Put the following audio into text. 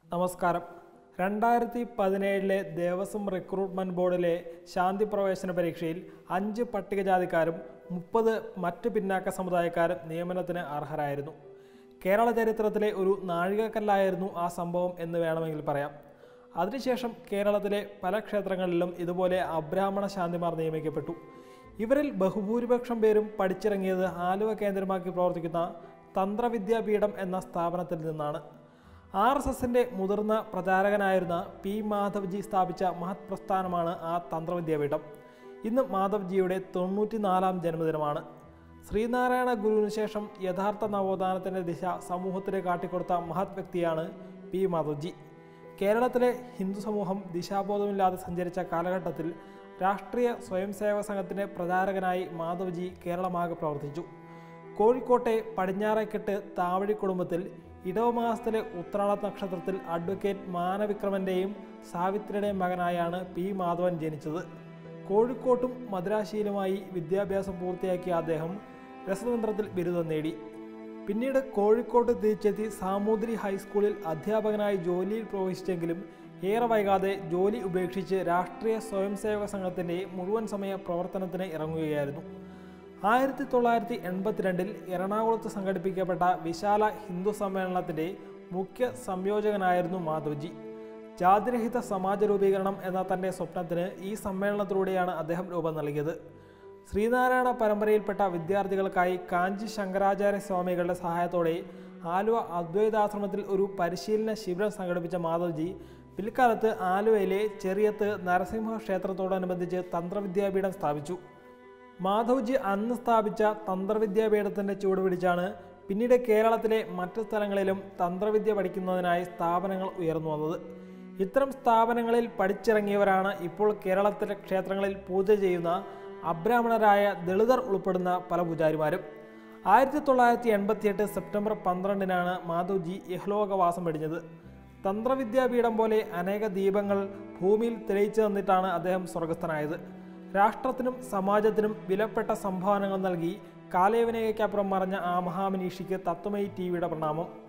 നമസ്കാരം രണ്ടായിരത്തി പതിനേഴിലെ ദേവസ്വം റിക്രൂട്ട്മെന്റ് ബോർഡിലെ ശാന്തി പ്രവേശന പരീക്ഷയിൽ അഞ്ച് പട്ടികജാതിക്കാരും മുപ്പത് മറ്റ് പിന്നാക്ക സമുദായക്കാരും നിയമനത്തിന് അർഹരായിരുന്നു കേരള ചരിത്രത്തിലെ ഒരു നാഴികക്കല്ലായിരുന്നു ആ സംഭവം എന്ന് വേണമെങ്കിൽ പറയാം അതിനുശേഷം കേരളത്തിലെ പല ക്ഷേത്രങ്ങളിലും ഇതുപോലെ അബ്രാഹ്മണ ശാന്തിമാർ നിയമിക്കപ്പെട്ടു ഇവരിൽ ബഹുഭൂരിപക്ഷം പേരും പഠിച്ചിറങ്ങിയത് ആലുവ കേന്ദ്രമാക്കി പ്രവർത്തിക്കുന്ന തന്ത്രവിദ്യാപീഠം എന്ന സ്ഥാപനത്തിൽ നിന്നാണ് ആർ എസ് എസിൻ്റെ മുതിർന്ന പ്രചാരകനായിരുന്ന പി മാധവ്ജി സ്ഥാപിച്ച മഹത് പ്രസ്ഥാനമാണ് ആ തന്ത്രവിദ്യാപീഠം ഇന്ന് മാധവ്ജിയുടെ തൊണ്ണൂറ്റിനാലാം ജന്മദിനമാണ് ശ്രീനാരായണ ഗുരുവിന് ശേഷം യഥാർത്ഥ നവോത്ഥാനത്തിൻ്റെ ദിശ സമൂഹത്തിന് കാട്ടിക്കൊടുത്ത മഹത് വ്യക്തിയാണ് പി മാധവ്ജി കേരളത്തിലെ ഹിന്ദു സമൂഹം ദിശാബോധമില്ലാതെ സഞ്ചരിച്ച കാലഘട്ടത്തിൽ രാഷ്ട്രീയ സ്വയം സേവക സംഘത്തിൻ്റെ പ്രചാരകനായി മാധവ്ജി കേരളമാകെ പ്രവർത്തിച്ചു കോഴിക്കോട്ടെ പടിഞ്ഞാറേക്കെട്ട് താവഴി കുടുംബത്തിൽ ഇടവമാസത്തിലെ ഉത്രാള നക്ഷത്രത്തിൽ അഡ്വക്കേറ്റ് മാനവിക്രമൻ്റെയും സാവിത്രിയുടെയും മകനായാണ് പി മാധവൻ ജനിച്ചത് കോഴിക്കോട്ടും മദ്രാശിയിലുമായി വിദ്യാഭ്യാസം പൂർത്തിയാക്കിയ അദ്ദേഹം രസതന്ത്രത്തിൽ ബിരുദം നേടി പിന്നീട് കോഴിക്കോട്ട് തിരിച്ചെത്തി സാമൂതിരി ഹൈസ്കൂളിൽ അധ്യാപകനായി ജോലിയിൽ പ്രവേശിച്ചെങ്കിലും ഏറെ വൈകാതെ ജോലി ഉപേക്ഷിച്ച് രാഷ്ട്രീയ സ്വയം സേവക സംഘത്തിൻ്റെ മുഴുവൻ സമയ പ്രവർത്തനത്തിന് ഇറങ്ങുകയായിരുന്നു ആയിരത്തി തൊള്ളായിരത്തി എൺപത്തിരണ്ടിൽ എറണാകുളത്ത് സംഘടിപ്പിക്കപ്പെട്ട വിശാല ഹിന്ദു സമ്മേളനത്തിൻ്റെ മുഖ്യ സംയോജകനായിരുന്നു മാധവ്ജി ജാതിരഹിത സമാജ രൂപീകരണം എന്ന തൻ്റെ സ്വപ്നത്തിന് ഈ സമ്മേളനത്തിലൂടെയാണ് അദ്ദേഹം രൂപം നൽകിയത് ശ്രീനാരായണ പരമ്പരയിൽപ്പെട്ട വിദ്യാർത്ഥികൾക്കായി കാഞ്ചി ശങ്കരാചാര്യ സ്വാമികളുടെ സഹായത്തോടെ ആലുവ അദ്വൈതാശ്രമത്തിൽ ഒരു പരിശീലന ശിബിരം സംഘടിപ്പിച്ച മാധവ്ജി പിൽക്കാലത്ത് ആലുവയിലെ ചെറിയത്ത് നരസിംഹ ക്ഷേത്രത്തോടനുബന്ധിച്ച് തന്ത്രവിദ്യാപീഠം സ്ഥാപിച്ചു മാധവ്ജി അന്ന് സ്ഥാപിച്ച തന്ത്രവിദ്യാപീഠത്തിൻ്റെ ചുവട് പിടിച്ചാണ് പിന്നീട് കേരളത്തിലെ മറ്റു സ്ഥലങ്ങളിലും തന്ത്രവിദ്യ പഠിക്കുന്നതിനായി സ്ഥാപനങ്ങൾ ഉയർന്നു വന്നത് ഇത്തരം സ്ഥാപനങ്ങളിൽ പഠിച്ചിറങ്ങിയവരാണ് ഇപ്പോൾ കേരളത്തിലെ ക്ഷേത്രങ്ങളിൽ പൂജ ചെയ്യുന്ന അബ്രാഹ്മണരായ ദളിതർ ഉൾപ്പെടുന്ന പല പൂജാരിമാരും ആയിരത്തി തൊള്ളായിരത്തി എൺപത്തിയെട്ട് സെപ്റ്റംബർ പന്ത്രണ്ടിനാണ് മാധവ്ജി ഇഹ്ലോകവാസം വെടിഞ്ഞത് തന്ത്രവിദ്യാപീഠം പോലെ അനേക ദീപങ്ങൾ ഭൂമിയിൽ തെളിയിച്ചു തന്നിട്ടാണ് അദ്ദേഹം സ്വർഗസ്ഥനായത് രാഷ്ട്രത്തിനും സമാജത്തിനും വിലപ്പെട്ട സംഭാവനകൾ നൽകി കാലയവനയ്ക്കപ്പുറം മറഞ്ഞ ആ മഹാമനീഷിക്ക് തത്വമയി ടി വിയുടെ പ്രണാമം